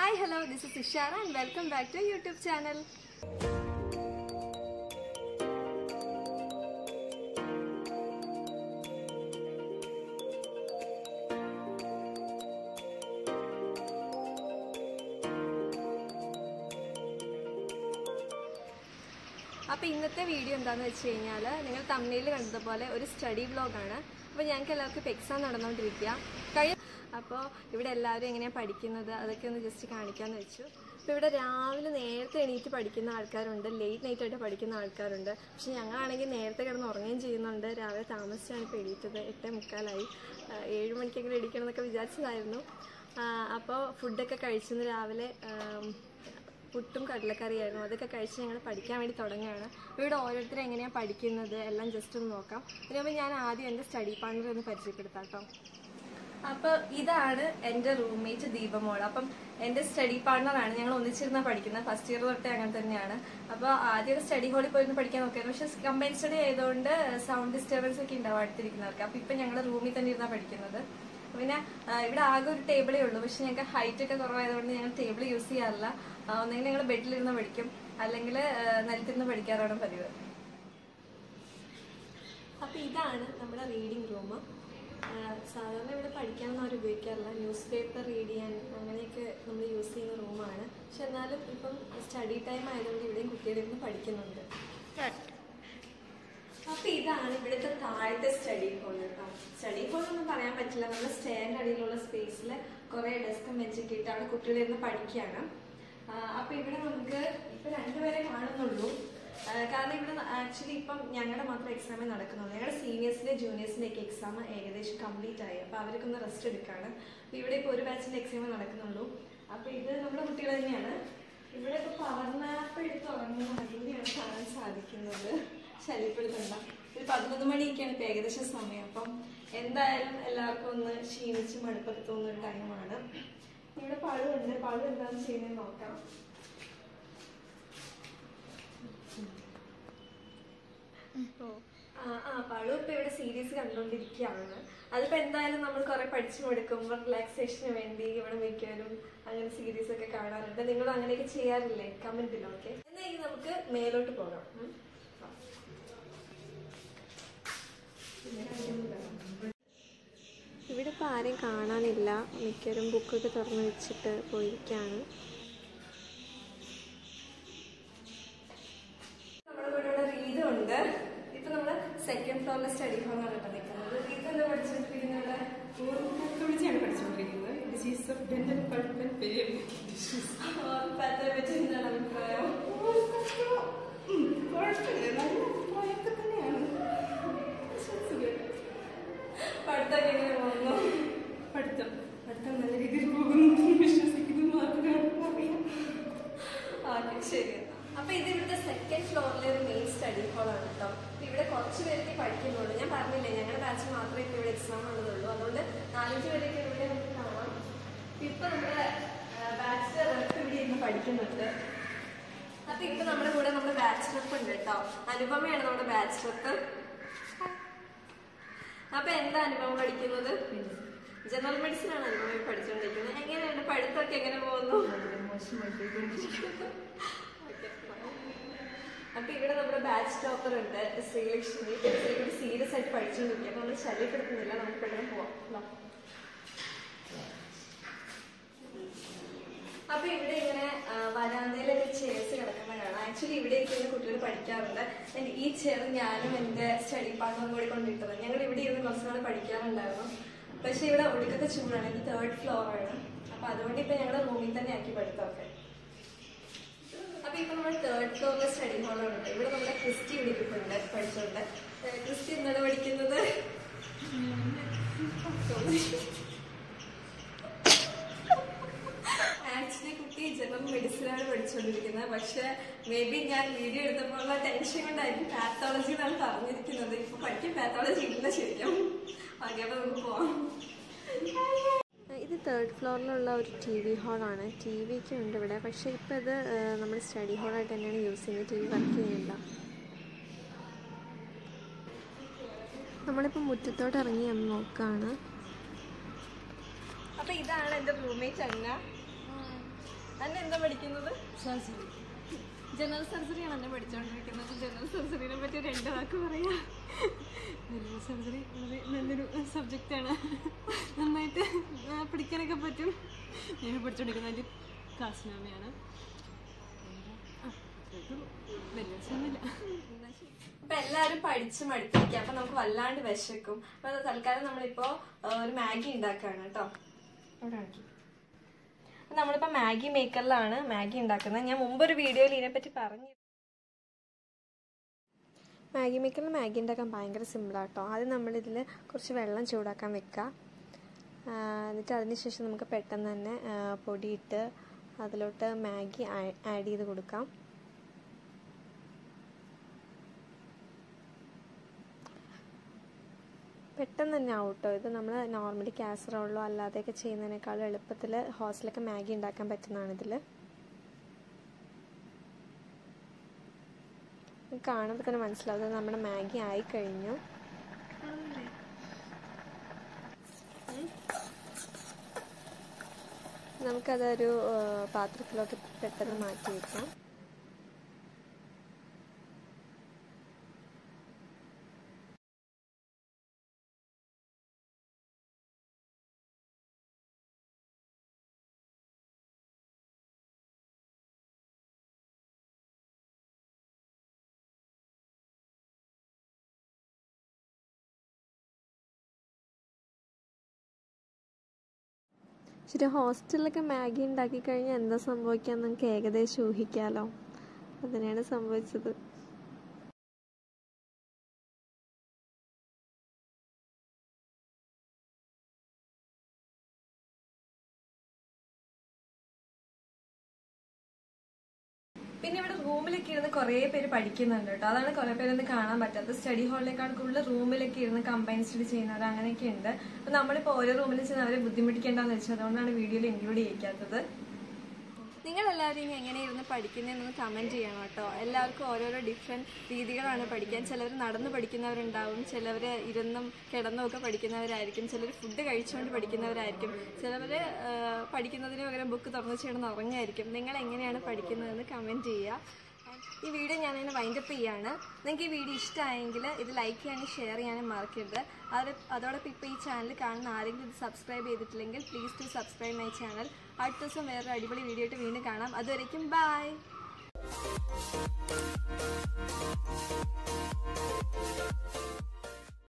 Hi hello this is Ishara and welcome back to YouTube channel അപ്പോൾ ഇന്നത്തെ video എന്താണെന്ന് വെച്ച് കഴിഞ്ഞാൽ നിങ്ങൾ തമിഴിൽ കണ്ടതുപോലെ ഒരു സ്റ്റഡി വ്ളോഗാണ് അപ്പോൾ ഞങ്ങൾക്ക് എല്ലാവർക്കും ഇപ്പോൾ എക്സാം നടന്നുകൊണ്ടിരിക്കുക കഴി അപ്പോൾ ഇവിടെ എല്ലാവരും എങ്ങനെയാണ് പഠിക്കുന്നത് അതൊക്കെ ഒന്ന് ജസ്റ്റ് കാണിക്കാമെന്ന് വെച്ചു അപ്പോൾ ഇവിടെ രാവിലെ നേരത്തെ എണീറ്റ് പഠിക്കുന്ന ആൾക്കാരുണ്ട് ലേറ്റ് നൈറ്റ് ആയിട്ട് പഠിക്കുന്ന ആൾക്കാരുണ്ട് പക്ഷെ ഞങ്ങളാണെങ്കിൽ നേരത്തെ കിടന്ന് ഉറങ്ങുകയും ചെയ്യുന്നുണ്ട് രാവിലെ താമസിച്ചാണ് ഇപ്പോൾ എണീറ്റത് എട്ടേ മുക്കാലായി ആ, ഏഴ് മണിക്കെങ്കിലും എണീക്കണം എന്നൊക്കെ വിചാരിച്ചതായിരുന്നു ആ, അപ്പോൾ ഫുഡൊക്കെ കഴിച്ചിന്ന് രാവിലെ ആം, പുട്ടും കടലക്കറിയായിരുന്നു അതൊക്കെ കഴിച്ച് ഞങ്ങൾ പഠിക്കാൻ വേണ്ടി തുടങ്ങുകയാണ് ഇവിടെ ഓരോരുത്തരും എങ്ങനെയാണ് പഠിക്കുന്നത് എല്ലാം ജസ്റ്റ് ഒന്ന് നോക്കാം അതിനുമ്പോൾ ഞാൻ ആദ്യം എൻ്റെ സ്റ്റഡി പാർട്ണർ ഒന്ന് പരിചയപ്പെടുത്താം കേട്ടോ അപ്പോൾ ഇതാണ് എൻ്റെ റൂംമേറ്റ് ദീപമോൾ അപ്പം എൻ്റെ സ്റ്റഡി പാർട്ണറാണ് ഞങ്ങൾ ഒന്നിച്ചിരുന്ന പഠിക്കുന്നത് ഫസ്റ്റ് ഇയർ തൊട്ടേ അങ്ങനെ തന്നെയാണ് അപ്പോൾ ആദ്യം ഒരു സ്റ്റഡി ഹാളിൽ പോയിരുന്നു പഠിക്കാൻ നോക്കിയായിരുന്നു പക്ഷേ കമ്പൈൻ സ്റ്റഡി ആയതുകൊണ്ട് സൗണ്ട് ഡിസ്റ്റർബൻസ് ഒക്കെ ഉണ്ടാവും അടുത്തിരിക്കുന്നവർക്ക് അപ്പോൾ ഇപ്പം ഞങ്ങൾ റൂമിൽ തന്നെ ഇരുന്നാണ് പഠിക്കുന്നത് പിന്നെ ആ, ഇവിടെ ആകെ ഒരു ടേബിളേ ഉള്ളൂ പക്ഷെ ഞങ്ങൾക്ക് ഹൈറ്റ് ഒക്കെ കുറവായതുകൊണ്ട് ഞങ്ങൾ ടേബിൾ യൂസ് ചെയ്യാറില്ല ആ, ഒന്നെങ്കിൽ ഞങ്ങൾ ബെഡിലിരുന്ന് പഠിക്കും അല്ലെങ്കിൽ നിലത്തിരുന്ന് പഠിക്കാറാണ് പതിവ് അപ്പൊ ഇതാണ് നമ്മുടെ റീഡിംഗ് റൂം സാധാരണ ഇവിടെ പഠിക്കാനൊന്നും അവർ ഉപയോഗിക്കാറില്ല ന്യൂസ് പേപ്പർ റീഡ് ചെയ്യാൻ അങ്ങനെയൊക്കെ നമ്മൾ യൂസ് ചെയ്യുന്ന റൂമാണ് പക്ഷെ എന്നാലും ഇപ്പം സ്റ്റഡി ടൈം ആയതുകൊണ്ട് ഇവിടെയും കുട്ടികളിരുന്ന് പഠിക്കുന്നുണ്ട് അപ്പൊ ഇതാണ് ഇവിടുത്തെ താഴത്തെ സ്റ്റഡി ഹോൾ കേട്ടോ സ്റ്റഡി ഹോൾ ഒന്നും പറയാൻ പറ്റില്ല നമ്മുടെ സ്റ്റേറിന്റെ അടിയിലുള്ള സ്പേസിൽ കുറെ ഡെസ്കും വെച്ചൊക്കെ ഇട്ട് അവിടെ കുട്ടികളിരുന്ന് പഠിക്കുകയാണ് ആ, അപ്പൊ ഇവിടെ നമുക്ക് ഇപ്പൊ രണ്ടുപേരെ കാണുന്നുള്ളൂ ആ, കാരണം ഇവിടെ ആക്ച്വലി ഇപ്പം ഞങ്ങളുടെ മാത്രം എക്സാമേ നടക്കുന്നുള്ളൂ ഞങ്ങളുടെ സീനിയേഴ്സിന്റെ ജൂനിയേഴ്സിന്റെ ഒക്കെ എക്സാം ഏകദേശം കംപ്ലീറ്റ് ആയി അപ്പൊ അവർക്കൊന്ന് ഒന്ന് റെസ്റ്റ് എടുക്കാണ് അപ്പൊ ഇവിടെ ഇപ്പൊ ഒരു ബാച്ചിന്റെ എക്സാമേ നടക്കുന്നുള്ളൂ അപ്പൊ ഇത് നമ്മുടെ കുട്ടികൾ തന്നെയാണ് ഇവിടെ ഇപ്പൊ പവർ മാപ്പ് എടുത്ത് ഉറങ്ങുന്ന അതിനെയാണ് കാണാൻ സാധിക്കുന്നത് ശല്യപ്പെടുത്തണ്ട ഒരു പതിനൊന്ന് മണിയൊക്കെയാണ് ഇപ്പൊ ഏകദേശം സമയം അപ്പം എന്തായാലും എല്ലാവർക്കും ഒന്ന് ക്ഷീണിച്ച് മടുപ്പൊക്കെ തോന്നുന്ന ഒരു ടൈമാണ് ഇവിടെ പഴുണ്ട് പഴു എന്താണ് ചെയ്യുന്നത് നോക്കാം ആ ആ പഴു ഇപ്പൊ ഇവിടെ സീരീസ് കണ്ടുകൊണ്ടിരിക്കുകയാണ് അതിപ്പോ എന്തായാലും നമ്മൾ കുറെ പഠിച്ചു കൊടുക്കുമ്പോൾ റിലാക്സേഷന് വേണ്ടി ഇവിടെ മിക്കവരും അങ്ങനെ സീരീസ് ഒക്കെ കാണാറുണ്ട് നിങ്ങൾ അങ്ങനെയൊക്കെ ചെയ്യാറില്ലേ കമന്റിൽ ഓക്കെ എന്നാ ഇനി നമുക്ക് മേലോട്ട് പോകാം ഉം. ഇവിടെ ഇപ്പോൾ ആരെയും കാണാനില്ല മിക്കവരും ബുക്കൊക്കെ തുറന്നു വെച്ചിട്ട് പോയിരിക്കുകയാണ് നമ്മുടെ കൂടെ ഇവിടെ റീതും ഉണ്ട് ഇപ്പൊ നമ്മള് സെക്കൻഡ് ഫ്ലോറിലെ സ്റ്റഡി ഹാളാണ് കേട്ടോ നിൽക്കുന്നത് റീത് എന്താ പഠിച്ചുകൊണ്ടിരിക്കുന്നത് ഓർത്തോളജിയാണ് പഠിച്ചുകൊണ്ടിരിക്കുന്നത് ഡിസീസ് ഓഫ് ഡെന്റൽ പൾപ്പൻ ഓർപ്പാത്തെ പറ്റി എന്താണ് അഭിപ്രായം കുഴപ്പമില്ല നല്ല അഭിപ്രായമൊക്കെ തന്നെയാണ് പഠിത്തമൊക്കെ എങ്ങനെ പോകുന്നു പഠിത്തം പഠിത്തം നല്ല രീതിയിൽ പോകുന്നു വിശ്വസിക്കുന്നു മാത്രമേ അറിയാം ഓക്കെ ശരി അപ്പൊ ഇത് ഇവിടുത്തെ സെക്കൻഡ് ഫ്ലോറിലെ ഒരു മെയിൻ സ്റ്റഡി ഹാളാണ് കേട്ടോ അപ്പൊ ഇവിടെ കുറച്ച് പേരൊക്കെ പഠിക്കുന്നുള്ളൂ ഞാൻ പറഞ്ഞില്ലേ ഞങ്ങളുടെ ബാച്ച് മാത്രമേ ഇപ്പൊ ഇവിടെ എക്സാം ഉള്ളതുള്ളൂ അതുകൊണ്ട് നാലഞ്ച് പേരൊക്കെ ഇവിടെ നമുക്ക് കാണാം ഇപ്പൊ നമ്മുടെ ബാച്ച് ഇവിടെ ഇരുന്ന് പഠിക്കുന്നുണ്ട് അപ്പൊ ഇപ്പൊ നമ്മുടെ കൂടെ നമ്മുടെ ബാച്ച് ട്രിപ്പ് ഉണ്ട് കേട്ടോ അനുപമയാണ് നമ്മുടെ ബാച്ച് ട്രിപ്പ് അപ്പൊ എന്താ അനുഭവം പഠിക്കുന്നത് ജനറൽ മെഡിസിൻ ആണ് അനുഭവം പഠിച്ചുകൊണ്ടിരിക്കുന്നത് എങ്ങനെയുണ്ട് പഠിത്തമൊക്കെ എങ്ങനെ പോകുന്നു മോശമായി പോയിക്കൊണ്ടിരിക്കുന്നു അപ്പൊ ഇവിടെ നമ്മുടെ ബാച്ച് ടോപ്പർ ഉണ്ട് ശ്രീലക്ഷ്മി ശ്രീലക്ഷ്മി സീരിയസ് ആയിട്ട് പഠിച്ചുകൊണ്ടിരിക്കുക അപ്പൊ നമ്മൾ ശല്യപ്പെടുത്തുന്നില്ല നമുക്ക് പെട്ടെന്ന് പോവാം വാ. അപ്പൊ ഇവിടെ ഇങ്ങനെ ആ, വരാന്തയിലൊക്കെ ചെയർസ് കിടക്കുന്ന കാണാം ആക്ച്വലി ഇവിടെ ഇരുന്ന് കുട്ടികൾ പഠിക്കാറുണ്ട് And ഈ ചെയർ ഞാനും എന്റെ സ്റ്റഡി പാർട്ണറും കൂടി കൊണ്ടിട്ടത് ഞങ്ങൾ ഇവിടെ ഇരുന്ന് കുറച്ച് നാൾ പഠിക്കാറുണ്ടായിരുന്നു പക്ഷെ ഇവിടെ ഒടുക്കത്തെ ചൂടാണ് ഇത് തേർഡ് ഫ്ലോർ ആണ് അപ്പൊ അതുകൊണ്ട് ഇപ്പൊ ഞങ്ങളുടെ റൂമിൽ തന്നെ ആക്കി പഠിത്തമൊക്കെ അപ്പൊ ഇപ്പൊ നമ്മൾ തേർഡ് ഫ്ലോറിലെ സ്റ്റഡി ഹാളാണ് കേട്ടോ. ഇവിടെ നമ്മുടെ ക്രിസ്റ്റി ഇവിടെ ഇരിപ്പുണ്ട് പഠിച്ചോണ്ട് ഏഹ് ക്രിസ്റ്റി എന്താണ് പഠിക്കുന്നത് ആക്ച്വലി കുട്ടി ജനറൽ മെഡിസിനാണ് പഠിച്ചുകൊണ്ടിരിക്കുന്നത് പക്ഷെ മേ ബി ഞാൻ വീഡിയോ എടുത്തപ്പോഴുള്ള ടെൻഷൻ കൊണ്ടായിരിക്കും പാത്തോളജി എന്നാണ് പറഞ്ഞിരിക്കുന്നത് ഇപ്പൊ പഠിക്കാൻ പാത്തോളജി ഇല്ല ശരിക്കും ഓക്കെ അപ്പൊ നമുക്ക് പോവാം ഇത് തേർഡ് ഫ്ലോറിലുള്ള ഒരു ടി വി ഹാളാണ് ടി വി ഒക്കെ ഉണ്ട് ഇവിടെ പക്ഷേ ഇപ്പോൾ ഇത് നമ്മൾ സ്റ്റഡി ഹാളായിട്ട് തന്നെയാണ് യൂസ് ചെയ്യുന്നത് ടി വി വർക്ക് ചെയ്യുന്നില്ല നമ്മളിപ്പോൾ മുറ്റത്തോട്ട് ഇറങ്ങി ഒന്ന് നോക്കുകയാണ് അപ്പോൾ ഇതാണ് എൻ്റെ റൂംമേറ്റ് അന്ന അന്നെ എന്താ പഠിക്കുന്നത് ജനറൽ സർജറിയാണ് എന്നെ പഠിച്ചുകൊണ്ടിരിക്കുന്നത് ജനറൽ സർജറിനെ പറ്റി രണ്ട് വാക്ക് പറയാം ജനറൽ സർജറി വളരെ നല്ലൊരു സബ്ജക്റ്റാണ് നന്നായിട്ട് ആ, പഠിക്കാനൊക്കെ പറ്റും ഞാൻ പഠിച്ചുകൊണ്ടിരിക്കുന്ന എൻ്റെ കാസ്നാമയാണ് വലിയ രസമൊന്നുമില്ല അപ്പൊ എല്ലാരും പഠിച്ച് മടുത്തിരിക്കുക അപ്പൊ നമുക്ക് വല്ലാണ്ട് വിശക്കും അപ്പൊ അത് തൽക്കാലം നമ്മളിപ്പോ ആ, ഒരു മാഗി ഉണ്ടാക്കുകയാണ് കേട്ടോ ഇവിടെ കാണിക്ക്. അപ്പൊ നമ്മളിപ്പോ മാഗി മേക്കറിലാണ് മാഗി ഉണ്ടാക്കുന്നത് ഞാൻ മുമ്പൊരു വീഡിയോയിൽ ഇതിനെപ്പറ്റി പറഞ്ഞു മാഗി മേക്കറിൽ മാഗി ഉണ്ടാക്കാൻ ഭയങ്കര സിമ്പിളാട്ടോ ആദ്യം നമ്മളിതിൽ കുറച്ച് വെള്ളം ചൂടാക്കാൻ വെക്കുക ആ, എന്നിട്ട് അതിന് ശേഷം നമുക്ക് പെട്ടെന്ന് തന്നെ ആ, പൊടിയിട്ട് അതിലോട്ട് മാഗി ആഡ് ചെയ്ത് കൊടുക്കാം പെട്ടെന്ന് തന്നെ ആവട്ടോ ഇത് നമ്മൾ നോർമലി കാസറോളിലോ അല്ലാതെയൊക്കെ ചെയ്യുന്നതിനേക്കാളും എളുപ്പത്തിൽ ഹോസ്റ്റലൊക്കെ മാഗി ഉണ്ടാക്കാൻ പറ്റുന്നതാണ് ഇതിൽ കാണുമ്പോൾ തന്നെ മനസ്സിലാവും ഇത് നമ്മുടെ മാഗി ആയി കഴിഞ്ഞു നമുക്കതൊരു ആ, പാത്രത്തിലോട്ട് പെട്ടെന്ന് മാറ്റി വെക്കാം ശരി ഹോസ്റ്റലിലൊക്കെ മാഗി ഉണ്ടാക്കി കഴിഞ്ഞാൽ എന്താ സംഭവിക്കുക നമുക്ക് ഏകദേശം ഊഹിക്കാലോ അതിനാണ് സംഭവിച്ചത് പിന്നെ ഇവിടെ റൂമിലൊക്കെ ഇരുന്ന് കുറേ പേര് പഠിക്കുന്നുണ്ട് കേട്ടോ അതാണ് കുറേ പേരൊന്നും കാണാൻ പറ്റാത്തത് സ്റ്റഡി ഹാളിനേക്കാൾ കൂടുതൽ റൂമിലൊക്കെ ഇരുന്ന് കമ്പൈൻ സ്റ്റഡി ചെയ്യുന്നവർ അങ്ങനെയൊക്കെ ഉണ്ട് അപ്പൊ നമ്മളിപ്പോൾ ഓരോ റൂമിൽ ചെന്ന് അവരെ ബുദ്ധിമുട്ടിക്കേണ്ടെന്ന് വെച്ചാൽ അതുകൊണ്ടാണ് വീഡിയോയിൽ ഇൻക്ലൂഡ് ചെയ്യിക്കാത്തത് നിങ്ങൾ എല്ലാവരും ഇനി എങ്ങനെ ഇരുന്ന് പഠിക്കുന്നതെന്ന് കമൻറ്റ് ചെയ്യണം കേട്ടോ എല്ലാവർക്കും ഓരോരോ ഡിഫറെൻറ്റ് രീതികളാണ് പഠിക്കാൻ ചിലവർ നടന്ന് പഠിക്കുന്നവരുണ്ടാവും ചിലവർ ഇരുന്നും കിടന്നും ഒക്കെ പഠിക്കുന്നവരായിരിക്കും ചിലർ ഫുഡ് കഴിച്ചുകൊണ്ട് പഠിക്കുന്നവരായിരിക്കും ചിലവർ പഠിക്കുന്നതിന് പകരം ബുക്ക് തുറന്നു ചേർന്ന് ഉറങ്ങായിരിക്കും നിങ്ങൾ എങ്ങനെയാണ് പഠിക്കുന്നതെന്ന് കമൻറ്റ് ചെയ്യുക ഈ വീഡിയോ ഞാൻ അതിന് വൈൻഡപ്പ് ചെയ്യാണ് നിങ്ങൾക്ക് ഈ വീഡിയോ ഇഷ്ടമായെങ്കിൽ ഇത് ലൈക്ക് ചെയ്യാനും ഷെയർ ചെയ്യാനും മറക്കരുത് അത് അതോടൊപ്പം ഇപ്പോൾ ഈ ചാനൽ കാണുന്ന ആരെങ്കിലും ഇത് സബ്സ്ക്രൈബ് ചെയ്തിട്ടില്ലെങ്കിൽ please to subscribe my channel അടുത്ത ദിവസം വേറൊരു അടിപൊളി വീഡിയോ ആയിട്ട് വീണ്ടും കാണാം അതുവരയ്ക്കും ബൈ